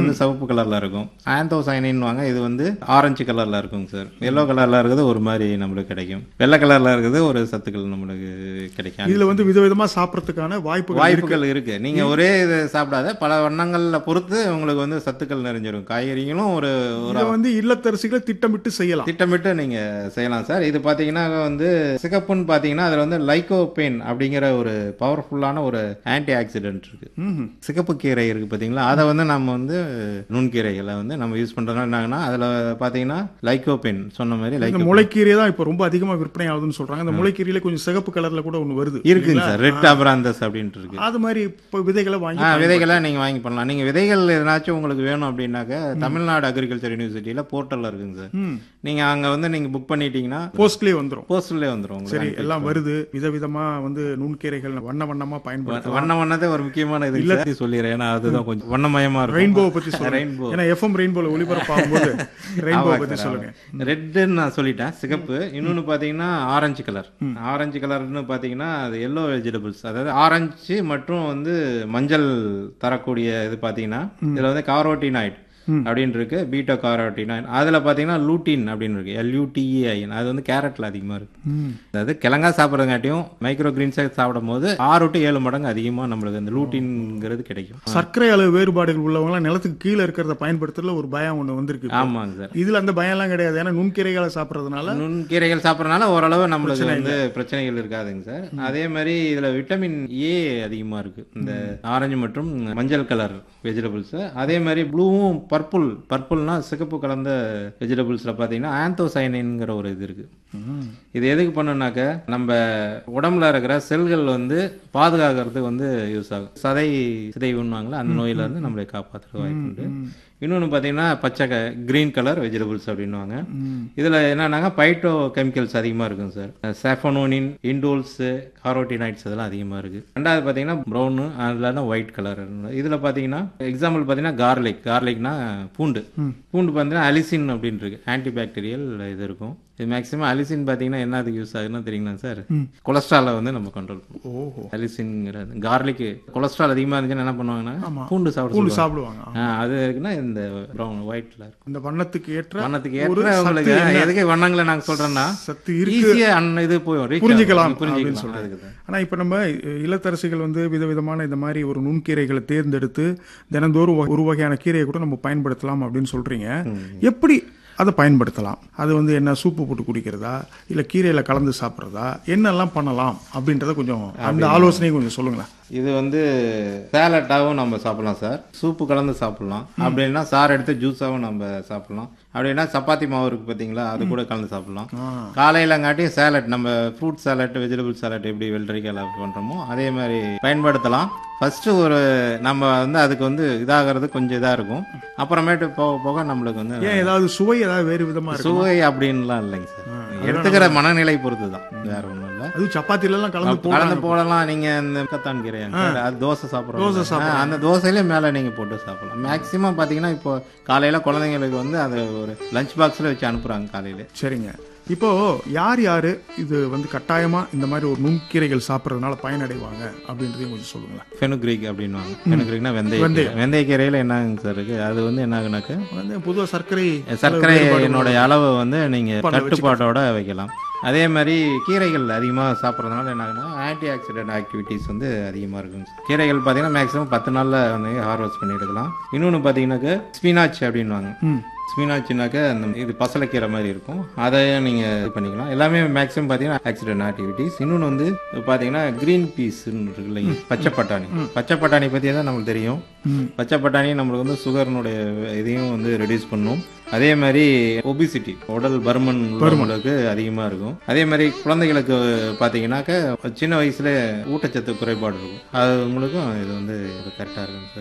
வந்து சிவப்பு கலர்ல இருக்கும் ஆந்தோசைனின்வாங்க இது வந்து ஆரஞ்சு கலர்ல இருக்குங்க சார் எல்லோ கலர்ல இருக்கிறது ஒரு மாதிரி நம்மளுக்கு கிடைக்கும் வெள்ளை கலர்ல இருக்கிறது ஒரு சத்துக்கள் நம்மளுக்கு கிடைக்கும் இதுல வந்து விதவிதமா சாப்பிடறதுக்கான வாய்ப்புகள் இருக்கு வாய்ப்புகள் இருக்கு நீங்க ஒரே இது சாப்பிடாத பல வண்ணங்கள்ல பொறுத்து உங்களுக்கு வந்து சத்துக்கள் நிறைஞ்சிரும் காய்கறிகளும் ஒரு ஒரு இதை வந்து இல்லத்தரசிகளை திட்டமிட்டு செய்யலாம் திட்டமிட்டு நீங்க செய்யலாம் சார் இது பாத்தீங்கன்னா வந்து சிகப்புன்னு பாத்தீங்கன்னா அதுல வந்து லைகோபேன் அப்படிங்கிற ஒரு பவர்ஃபுல்லான ஒரு ஆன்டி ஆக்சிடென்ட் இருக்கு ம்ஹும். சிகப்பு கீரை இருக்கு பாத்தீங்களா அதை வந்து நம்ம வந்து நுண்கீரைகளை வந்து நம்ம யூஸ் பண்றதுனால என்னாங்கன்னா அதுல பாத்தீங்கன்னா லைகோபேன் சொன்ன மாதிரி இந்த லைகோ முளைக்கீரை தான் இப்ப ரொம்ப அதிகமா விற்பனை ஆகுதுன்னு சொல்றாங்க இந்த முளைக்கீரையில கொஞ்சம் சிகப்பு கலர்ல கூட ஒண்ணு வருது இருக்குங்க சார் ரெட் அப்ராந்தஸ் அப்படின்ட்டு இருக்கு அது மாதிரி இப்போ விதைகளை வாங்கி ஆ விதைகளை நீங்க வாங்கி பண்ணலாம் நீங்க விதைகள் எதனாச்சும் உங்களுக்கு வேணும் அப்படின்னாக்க தமிழ்நாடு அக்ரிகல்ச்சர் யூனிவர்சிட்டியில போர்ட்டல்ல இருக்குங்க சார் ம். நீங்க அங்க வந்து நீங்க புக் பண்ணிட்டீங்கன்னா போஸ்ட்லயே வந்துரும் போஸ்டர்லேயே வந்துரும் உங்களுக்கு சரி எல்லாம் வருது விதவிதமா வந்து நுண்கீரைகள் வண்ண வண்ணமா பயன்படுத்தலாம் வண்ண வண்ணத்தை ஒரு முக்கியமான இது இல்ல சொல்லிடுறேன் ஏன்னா அதுதான் கொஞ்சம் வண்ணமயமா இருக்கும் ரெயின்போவை பத்தி சொல்லுங்க ரெயின்போ ஏன்னா எஃப்எம் ரெயின்போல ஒளிபரப்பாகும்போது ரெயின்போ பத்தி சொல்லுங்க ரெட்டுன்னு நான் சொல்லிட்டேன் சிகப்பு இன்னொன்னு பாத்தீங்கன்னா ஆரஞ்சு கலர் ஆரஞ்சு கலர்னு பாத்தீங்கன்னா அது எல்லோ வெஜிடபிள்ஸ் அதாவது ஆரஞ்சு மற்றும் வந்து மஞ்சள் தரக்கூடிய இது பாத்தீங்கன்னா இதுல வந்து காரோட்டினாய்ட் அப்படின்னு இருக்கு பீட்டா காரோட்டினாய்ட் அதுல பாத்தீங்கன்னா லூட்டின் அப்படின்னு இருக்கு எல்யூடிஇஐன் அது வந்து கேரட்ல அதிகமா இருக்கு அதாவது கிழங்கா சாப்பிட்றதுங்காட்டியும் மைக்ரோ கிரீன்ஸ் சாப்பிடும் போது ஆறு டு ஏழு மடங்கு அதிகமா நம்மளுக்கு அந்த லூட்டின்ங்கிறது கிடைக்கும் சர்க்கரை அளவு வேறுபாடுகள் உள்ளவங்க நிலத்துக்கு கீழே இருக்கிறத பயன்படுத்துறதுல ஒரு பயம் ஒண்ணு வந்திருக்கு இப்போ. ஆமாங்க சார் இதுல அந்த பயம் எல்லாம் கிடையாது ஏன்னா நுண்கீரைகளை சாப்பிடுறதுனால நுண்கீரைகள் சாப்பிட்றதுனால ஓரளவு நம்மளுக்கு வந்து பிரச்சனைகள் இருக்காதுங்க சார் அதே மாதிரி இதுல விட்டமின் ஏ அதிகமா இருக்கு இந்த ஆரஞ்சு மற்றும் மஞ்சள் கலர் வெஜிடபிள்ஸ் அதே மாதிரி ப்ளூவும் பர்பிள் பர்பிள்னா சிகப்பு கலந்த வெஜிடபிள்ஸ்ல பாத்தீங்கன்னா ஆந்தோசைனின்ங்கிற ஒரு இது இருக்கு இது எதுக்கு பண்ணுனாக்க நம்ம உடம்புல இருக்கிற செல்கள் வந்து பாதுகாக்கிறதுக்கு வந்து யூஸ் ஆகும் சதை சிதைவுன்னுவாங்களா அந்த நோயில இருந்து நம்மளை காப்பாற்றுற வாய்ப்பு உண்டு இன்னொன்று பார்த்தீங்கன்னா பச்சை கிரீன் கலர் வெஜிடபிள்ஸ் அப்படின்னுவாங்க இதில் என்னன்னாங்க பைட்டோ கெமிக்கல்ஸ் அதிகமாக இருக்கும் சார் சாஃபனோனின் இண்டோல்ஸ் காரோட்டினைட்ஸ் அதெல்லாம் அதிகமாக இருக்குது ரெண்டாவது பார்த்தீங்கன்னா ப்ரௌனு அதில் ஒயிட் கலர் இதில் பார்த்தீங்கன்னா எக்ஸாம்பிள் பார்த்தீங்கன்னா கார்லிக் கார்லிக்னா பூண்டு பூண்டு பார்த்தீங்கன்னா அலிசின் அப்படின்னு இருக்கு ஆன்டி பாக்டீரியல் இது இருக்கும் இது மேக்ஸிமம் அலிசின் பார்த்தீங்கன்னா என்ன அதுக்கு யூஸ் ஆகுதுன்னு தெரியுங்களா சார் கொலஸ்ட்ராலை வந்து நம்ம கண்ட்ரோல் பண்ணுவோம் ஓஹோ அலிசின்ங்கிறது கார்லிக் கொலஸ்ட்ரால் அதிகமாக இருந்துச்சுன்னா என்ன பண்ணுவாங்கன்னா பூண்டு சாப்பிட பூண்டு சொல்லுவாங்க. சாப்பிடுவாங்க ஆ, அது இருக்குன்னா இந்த ப்ரௌன் ஒயிட்ல இருக்கும் இந்த வண்ணத்துக்கு ஏற்ற வண்ணத்துக்கு ஒரு ஏற்ற சத்து உங்களுக்கு என்ன? எதுக்கு வண்ணங்களை நாங்க சொல்றேன்னா சத்து இருக்கு ஈஸியா அண்ணன் இது போய் reach புரிஞ்சுக்கலாம் ஆகும். அப்படின்னு புரிஞ்சுக்கலாம் சொல்றேன் அதுக்கு தான். ஆனா இப்ப நம்ம அஹ், இல்லத்தரசிகள் வந்து விதவிதமான இந்த மாதிரி ஒரு நுண்கீரைகளை தேர்ந்தெடுத்து தினந்தோறும் வ- ஒரு வகையான கீரையை கூட நம்ம பயன்படுத்தலாம் அப்படின்னு சொல்றீங்க எப்படி அதை பயன்படுத்தலாம் அது வந்து என்ன சூப்பு போட்டு குடிக்கிறதா இல்ல கீரையில கலந்து சாப்பிட்றதா என்னெல்லாம் பண்ணலாம் அப்படின்றத கொஞ்சம் அந்த ஆலோசனையை கொஞ்சம் சொல்லுங்களேன் இது வந்து சேலட்டாவும் நம்ம சாப்பிடலாம் சார் சூப்பு கலந்து சாப்பிடலாம் அப்படின்னா சார் எடுத்து ஜூஸாவும் நம்ம சாப்பிடலாம் அப்படின்னா சப்பாத்தி மாவு இருக்கு பாத்தீங்களா அது கூட கலந்து சாப்பிடலாம் காலையிலங்காட்டியும் சேலட் நம்ம ஃப்ரூட் சேலட் வெஜிடபிள் சேலட் எப்படி வெள்ளரிக்காய் பண்றோமோ அதே மாதிரி பயன்படுத்தலாம் ஃபர்ஸ்ட் ஒரு நம்ம வந்து அதுக்கு வந்து இதாகிறது கொஞ்சம் இதா இருக்கும் அப்புறமேட்டு போக போக நம்மளுக்கு வந்து ஏன் ஏதாவது சுவை ஏதாவது வேறு விதமா இருக்கு சுவை அப்படின்லாம் இல்லைங்க சார் எடுத்துக்கிற மனநிலை பொறுத்து தான் வேற ஒண்ணும் இல்ல அது சப்பாத்தில எல்லாம் கலந்து போ கலந்து போடலாம் நீங்க இந்த கத்தான் கீரை அது தோசை சாப்பிடுறோம் தோசை ஆ, அந்த தோசையில மேல நீங்க போட்டு சாப்பிடலாம் மேக்சிமம் பாத்தீங்கன்னா இப்போ காலையில குழந்தைங்களுக்கு வந்து அது ஒரு லஞ்ச் பாக்ஸ்ல வச்சு அனுப்புறாங்க காலையில சரிங்க இப்போ யார் யாரு இது வந்து கட்டாயமா இந்த மாதிரி ஒரு நுண்கீரைகள் சாப்பிட்றதுனால பயனடைவாங்க அப்படின்றதையும் கொஞ்சம் சொல்லுங்களேன் ஃபெனுக்ரிக் அப்படின்னுவாங்க ஃபெனுக்ரிக்னா வெந்தய வெந்தய கீரையில என்னங்க சார் இருக்கு அது வந்து என்ன ஆகுனாக்க வந்து பொதுவா சர்க்கரை சர்க்கரையினுடைய அளவை வந்து நீங்க கட்டுப்பாட்டோட வைக்கலாம் அதே மாதிரி கீரைகள் அதிகமாக சாப்பிட்றதுனால என்ன ஆகுனா ஆன்டி ஆக்சிடென்ட் ஆக்டிவிட்டிஸ் வந்து அதிகமாக இருக்கும் கீரைகள் பார்த்தீங்கன்னா மேக்ஸிமம் பத்து நாளில் வந்து ஹார்வெஸ்ட் பண்ணி எடுக்கலாம் இன்னொன்று பார்த்தீங்கன்னாக்க ஸ்பினாச் அப்படின்வாங்க ஸ்பினாச்சுனாக்க அந்த இது பசலைக்கீரை மாதிரி இருக்கும் அதை நீங்கள் இது பண்ணிக்கலாம் எல்லாமே மேக்ஸிமம் பார்த்தீங்கன்னா ஆக்சிடென்ட் ஆக்டிவிட்டிஸ் இன்னொன்று வந்து பார்த்தீங்கன்னா க்ரீன் பீஸ் இருக்கு இல்லைங்க பச்சை பட்டாணி பச்சை பட்டாணி பற்றி தான் நம்மளுக்கு தெரியும் பச்சை பட்டாணி நம்மளுக்கு வந்து சுகர்னுடைய இதையும் வந்து ரெடியூஸ் பண்ணும் அதே மாதிரி ஒபிசிட்டி உடல் பருமன் உள்ளவங்களுக்கு அதிகமாக இருக்கும் அதே மாதிரி குழந்தைகளுக்கு பார்த்தீங்கன்னாக்க சின்ன வயசுல ஊட்டச்சத்து குறைபாடு இருக்கும் அது உங்களுக்கும் இது வந்து கரெக்டாக இருக்கும் சார்